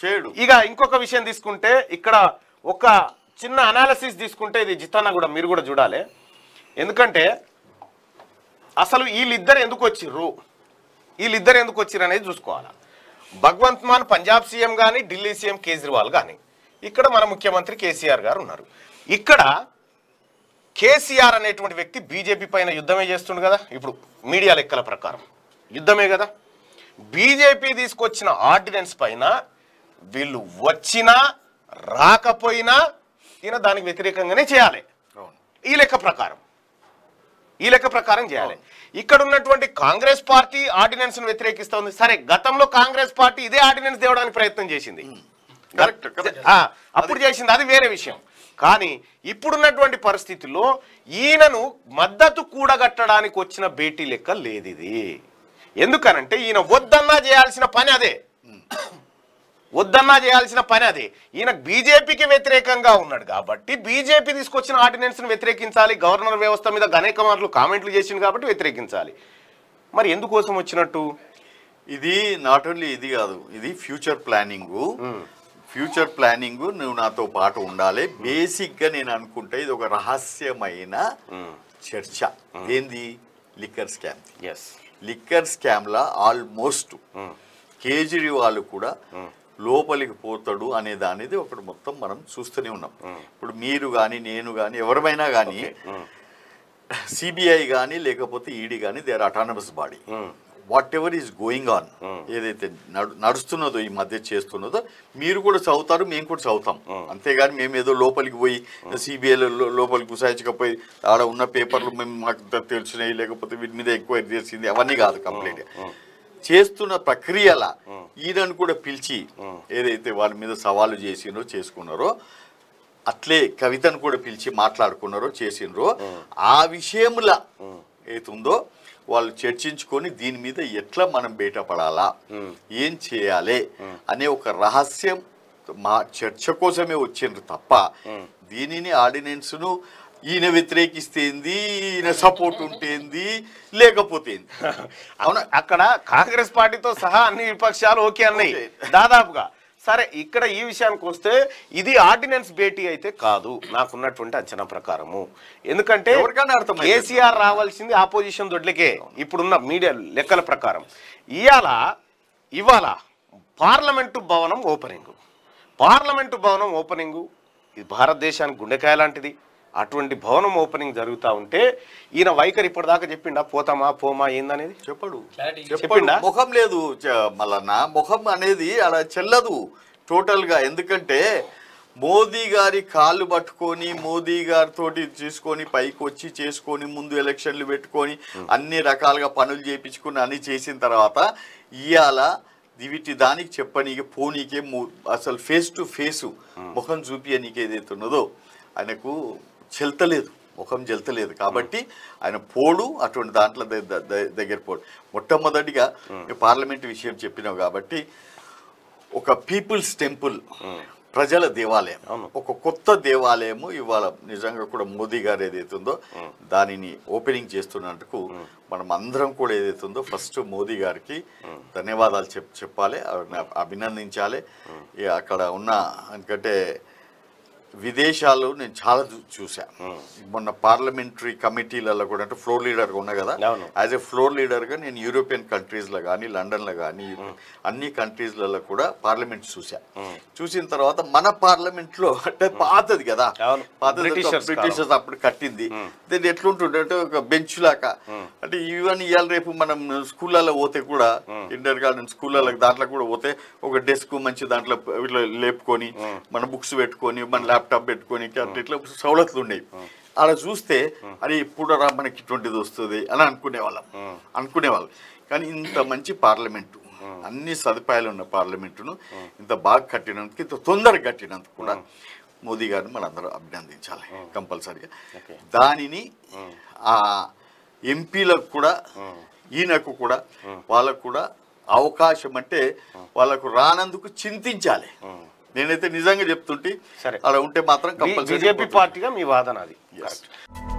చేయడు ఇక ఇంకొక విషయం తీసుకుంటే ఇక్కడ ఒక చిన్న అనాలసిస్ తీసుకుంటే ఇది జితానా కూడా మీరు కూడా చూడాలి ఎందుకంటే అసలు వీళ్ళిద్దరు ఎందుకు వచ్చిర్రు వీళ్ళిద్దరు ఎందుకు వచ్చిర్రు అనేది చూసుకోవాలి భగవంత్ మాన్ పంజాబ్ సీఎం కానీ ఢిల్లీ సీఎం కేజ్రీవాల్ కానీ ఇక్కడ మన ముఖ్యమంత్రి కేసీఆర్ గారు ఉన్నారు ఇక్కడ కేసీఆర్ అనేటువంటి వ్యక్తి బీజేపీ పైన యుద్ధమే చేస్తుండు కదా ఇప్పుడు మీడియా లెక్కల ప్రకారం యుద్ధమే కదా బీజేపీ తీసుకొచ్చిన ఆర్డినెన్స్ పైన వీళ్ళు వచ్చినా రాకపోయినా ఈయన దానికి వ్యతిరేకంగానే చేయాలి అవును ఈ లెక్క ప్రకారం ఈ లెక్క ప్రకారం చేయాలి ఇక్కడ ఉన్నటువంటి కాంగ్రెస్ పార్టీ ఆర్డినెన్స్ ను వ్యతిరేకిస్తోంది సరే గతంలో కాంగ్రెస్ పార్టీ ఇదే ఆర్డినెన్స్ తేవడానికి ప్రయత్నం చేసింది కరెక్ట్ కరెక్ట్ ఆ, అప్పుడు చేసింది అది వేరే విషయం కానీ ఇప్పుడున్నటువంటి పరిస్థితుల్లో ఈయనను మద్దతు కూడగట్టడానికి వచ్చిన భేటీ లెక్క లేదు ఇది ఎందుకనంటే ఈయన వద్దన్నా చేయాల్సిన పని అదే వద్దన్నా చేయాల్సిన పని అదే ఈయన బీజేపీకి వ్యతిరేకంగా ఉన్నాడు కాబట్టి బీజేపీ తీసుకొచ్చిన ఆర్డినెన్స్ ను వ్యతిరేకించాలి గవర్నర్ వ్యవస్థ మీద అనేక మార్లు కామెంట్లు చేసింది కాబట్టి వ్యతిరేకించాలి మరి ఎందుకోసం వచ్చినట్టు ఇది నాట్ ఓన్లీ ఇది కాదు ఇది ఫ్యూచర్ ప్లానింగ్ ఫ్యూచర్ ప్లానింగ్ నువ్వు నాతో పాటు ఉండాలి బేసిక్ గా నేను అనుకుంటే ఇది ఒక రహస్యమైన చర్చ ఏంది liquor scam yes liquor scam లా ఆల్మోస్ట్ కేజ్రీవాల్ కూడా లోపలికి పోతాడు అనే దానిది ఒకటి మొత్తం మనం చూస్తూనే ఉన్నాం ఇప్పుడు మీరు కానీ నేను కానీ ఎవరిమైనా కానీ సిబిఐ కానీ లేకపోతే ఈడీ కానీ they are autonomous body whatever is going on ఏదైతే నడు- నడుస్తున్నదో ఈ మధ్య చేస్తున్నదో మీరు కూడా చదువుతారు మేము కూడా చదువుతాం అంతేగాని మేము ఏదో లోపలికి పోయి సిబిఐలో లోపలికి గుసాయించకపోయి ఆడ ఉన్న పేపర్లు మేము మాకు తె- తెలిసినాయి లేకపోతే వీటి మీద ఎంక్వైరీ చేసింది అవన్నీ కాదు కంప్లీట్ చేస్తున్న ప్రక్రియల ఈయనను కూడా పిలిచి ఏదైతే వాళ్ళ మీద సవాలు చేసినో చేసుకున్నారో అట్లే కవితను కూడా పిలిచి మాట్లాడుకున్నారో చేసినరో ఆ విషయముల ఏతుందో వాళ్ళు చర్చించుకొని దీని మీద ఎట్లా మనం బయటపడాలా ఏం చేయాలి అనే ఒక రహస్యం మా చర్చ కోసమే వచ్చిండ్రు తప్ప దీనిని ఆర్డినెన్స్ ను ఈయన వ్యతిరేకిస్తే ఏంది ఈయన సపోర్ట్ ఉంటేంది లేకపోతే ఏంది అవునా అక్కడ కాంగ్రెస్ పార్టీతో సహా అన్ని విపక్షాలు ఓకే అన్నాయి ఓకే. దాదాపుగా సరే ఇక్కడ ఈ విషయానికి వస్తే ఇది ఆర్డినెన్స్ భేటీ అయితే కాదు నాకున్నటువంటి అంచనా ప్రకారము ఎందుకంటే ఎవరికైనా అర్థమైంది. కేసీఆర్ రావాల్సింది ఆపోజిషన్ దొడ్లకే ఇప్పుడున్న మీడియా లెక్కల ప్రకారం ఇవాళ ఇవాళ పార్లమెంటు భవనం ఓపెనింగ్ పార్లమెంటు భవనం ఓపెనింగ్ ఇది భారతదేశానికి గుండెకాయ లాంటిది అటువంటి భవనం ఓపెనింగ్ జరుగుతూ ఉంటే ఈయన వైఖరి ఇప్పటిదాకా చెప్పిండా పోతామా పోమా ఏందనేది చెప్పడు Clarity. చెప్పడు చెప్పిండా? ముఖం లేదు చ- మళ్ళన్న ముఖం అనేది అలా చెల్లదు టోటల్ గా ఎందుకంటే మోదీ గారి కాళ్ళు పట్టుకొని మోదీ గారితో తీసుకొని పైకి వచ్చి చేసుకొని ముందు ఎలక్షన్లు పెట్టుకొని అన్ని రకాలుగా పనులు చేయించుకుని అన్ని చేసిన తర్వాత ఇవాళ వీటి దానికి చెప్పనీకి పోనీకే ము- అసలు ఫేస్ టు ఫేసు ముఖం చూపియనీకి ఏదైతే ఉన్నదో ఆయనకు చెల్తలేదు ముఖం చెల్తలేదు కాబట్టి ఆయన పోడు అటువంటి దాంట్లో ద- ద- ద- దగ్గర పోడు మొట్టమొదటిగా ఈ పార్లమెంట్ విషయం చెప్పినావు కాబట్టి ఒక పీపుల్స్ టెంపుల్ ప్రజల దేవాలయం అవును. ఒక కొత్త దేవాలయము ఇవాళ నిజంగా కూడా మోదీ గారు ఏదైతే ఉందో దానిని ఓపెనింగ్ చేస్తున్నందుకు మనం అందరం కూడా ఏదైతే ఉందో ఫస్ట్ మోదీ గారికి ధన్యవాదాలు చెప్ చెప్పాలి ఆవిడని అభినందించాలి ఇక అక్కడ ఉన్న ఎందుకంటే విదేశాలు నేను చాలా చూ- చూసా మొన్న పార్లమెంటరీ కమిటీలలో కూడా అంటే ఫ్లోర్ లీడర్గా ఉన్నా కదా అవును. యాజ్ ఎ ఫ్లోర్ లీడర్గా నేను యూరోపియన్ కంట్రీస్లో కానీ లండన్లో కానీ అన్ని కంట్రీస్లలో కూడా పార్లమెంట్ చూసా చూసిన తర్వాత మన పార్లమెంట్లో అంటే పాతది కదా అవును. పాతది బ్రిటిషర్స్ బ్రిటిషర్స్ అప్పుడు కట్టింది దీన్ని ఎట్లుంటుండే అంటే ఒక బెంచ్ లాగా అంటే ఈవెన్ ఇవాళ రేపు మనం స్కూళ్ళలో పోతే కూడా ఇంటర్ గార్డెన్ స్కూళ్ళలో దాంట్లో కూడా పోతే ఒక డెస్క్ మంచి దాంట్లో ఇట్లా లేపుకొని మన బుక్స్ పెట్టుకొని మన ల్యాప్టాప్ పెట్టుకొని అట్లా ఇట్లా సవలతులు ఉండేవి అలా చూస్తే అరే ఇప్పుడు రా మనకి ఇటువంటిది వస్తుంది అని అనుకునేవాళ్ళం అనుకునేవాళ్ళం కానీ ఇంత మంచి పార్లమెంటు అన్ని సదుపాయాలు ఉన్న పార్లమెంటును ఇంత బాగా కట్టినందుకు ఇంత తొందరగా కట్టినందుకు కూడా మోదీ గారిని మనందరం అభినందించాలి కంపల్సరిగా దానిని ఆ ఎంపీలకు కూడా ఈయనకు కూడా వాళ్ళకు కూడా అవకాశం అంటే వాళ్ళకు రానందుకు చింతించాలి నేనైతే నిజంగా చెప్తుంటే సరే. అలా ఉంటే మాత్రం కంపల్సరీ బీజేపీ పార్టీగా మీ వాదన అది Yes. Correct.